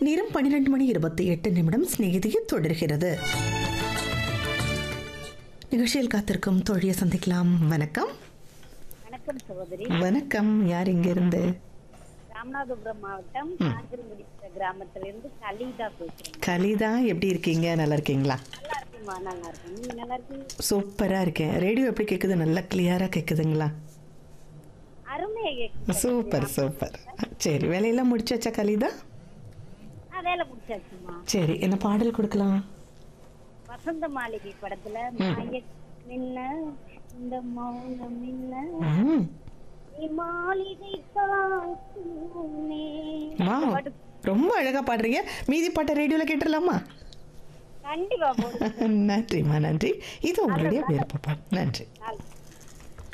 நேரம் பன்னிரண்டு மணி இருபத்தி எட்டு நிமிடம் சிநேகிதியை தொடர்கிறது நிகழ்ச்சியில் காத்திருக்கும் தோழியை சந்திக்கலாம் வணக்கம் வணக்கம் சகோதரி வணக்கம் யார் இங்கிருந்து ராமநாதபுரம் மாவட்டம் காஞ்சிரங்குடி கிராமத்திலிருந்து கலிதா பேசுறேன் கலிதா எப்படி இருக்கீங்க நல்லா இருக்கீங்களா நல்லா இருக்குமா நல்லா இருக்கும் நீங்க நல்லா இருக்கீங்க சூப்பரா இருக்கேன் ரேடியோ எப்படி கேக்குது நல்லா கிளியரா கேக்குதுங்களா அருமையா கேக்குது சூப்பர் சூப்பர் சரி வேலையெல்லாம் முடிச்சாச்சா கலிதா ஆ, வேலை முடிச்சாச்சுமா சரி என்ன பாடல் கொடுக்கலாம் வசந்த மாளிகை படத்துல மாய மின்ன இந்த மௌனம் மின்ன ம் நீ மாளிகை காக்குமே. வா ரொம்ப அழகா பாடுறீங்க மீதி பாட்டை ரேடியோல கேட்டுடலாமா கண்டிப்பா போடுங்க நன்றிம்மா நன்றி இது உங்களுடைய விருப்பம் நன்றி நாளைக்கு